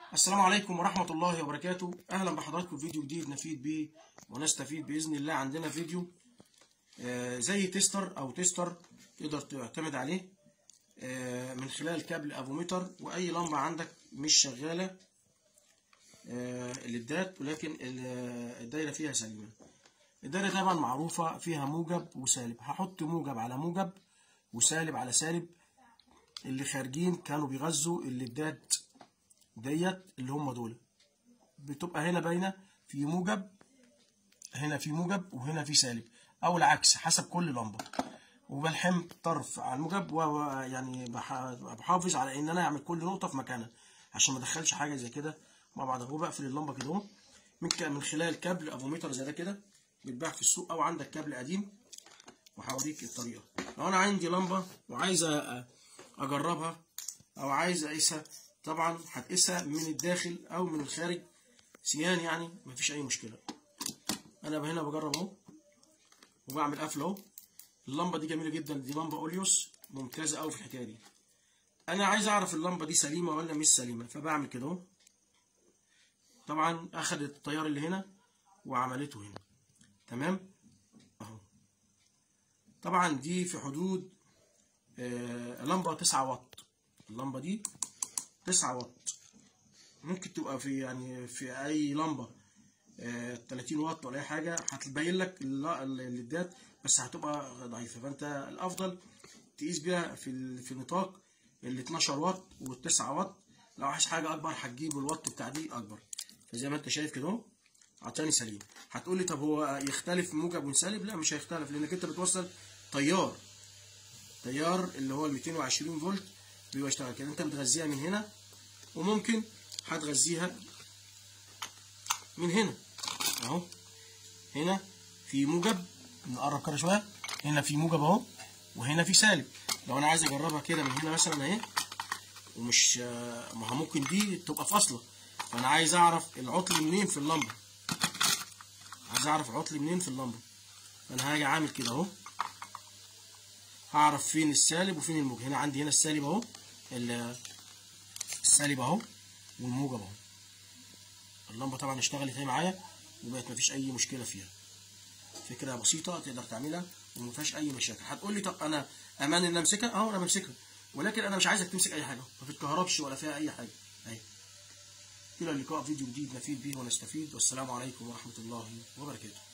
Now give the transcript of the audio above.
السلام عليكم ورحمة الله وبركاته أهلا بحضراتكم في فيديو جديد نفيد بيه ونستفيد بإذن الله عندنا فيديو آه، زي تيستر أو تيستر تقدر تعتمد عليه آه، من خلال كابل أفوميتر وأي لمبة عندك مش شغالة آه، الليدات ولكن ال- الدايرة فيها سليمة الدايرة طبعا معروفة فيها موجب وسالب هحط موجب على موجب وسالب على سالب اللي خارجين كانوا بيغذوا الليدات ديت اللي هم دول بتبقى هنا باينه في موجب هنا في موجب وهنا في سالب او العكس حسب كل لمبه وبلحم طرف على الموجب ويعني بحافظ على ان انا اعمل كل نقطه في مكانها عشان ما ادخلش حاجه زي كده مع بعض اهو بقفل اللمبه كده اهو من ك- من خلال كابل افوميتر زي ده كده بيتباع في السوق او عندك كابل قديم وهوريك الطريقه لو انا عندي لمبه وعايز أ- اجربها او عايز اقيسها طبعا هتقيسها من الداخل او من الخارج سيان يعني مفيش اي مشكله انا هنا بجرب اهو وبعمل قفله اهو اللمبه دي جميله جدا دي لمبه اوليوس ممتازه قوي في الحكايه دي انا عايز اعرف اللمبه دي سليمه ولا مش سليمه فبعمل كده اهو طبعا اخد التيار اللي هنا وعملته هنا تمام اهو طبعا دي في حدود آه لمبه 9 واط اللمبه دي 9 واط ممكن تبقى في يعني في اي لمبه آه 30 واط ولا اي حاجه هتبين لك الل- الليدات بس هتبقى ضعيفه فانت الافضل تقيس بيها في ال- في نطاق ال 12 واط وال 9 واط لو عايز حاجه اكبر هتجيب الواط بتاع دي اكبر فزي ما انت شايف كده اهو عطاني سليم هتقول لي طب هو يختلف موجب وسالب لا مش هيختلف لانك انت بتوصل تيار تيار اللي هو ال 220 فولت بيبقى يشتغل كده انت بتغذيها من هنا وممكن هتغذيها من هنا اهو هنا في موجب نقرب كده شويه هنا في موجب اهو وهنا في سالب لو انا عايز اجربها كده من هنا مثلا اهي ومش ما هو ممكن دي تبقى فاصله فانا عايز اعرف العطل منين في اللمبه عايز اعرف عطل منين في اللمبه فانا هاجي عامل كده اهو هعرف فين السالب وفين الموجب هنا عندي هنا السالب اهو ال- السالب اهو والموجب اهو اللمبه طبعا اشتغلت اهي معايا وبقت مفيش اي مشكله فيها فكره بسيطه تقدر تعملها وما فيهاش اي مشاكل هتقول لي طب انا امان ان امسكها اه انا بمسكها ولكن انا مش عايزك تمسك اي حاجه ما بتكهربش ولا فيها اي حاجه اهي الى اللقاء فيديو جديد نفيد به ونستفيد والسلام عليكم ورحمه الله وبركاته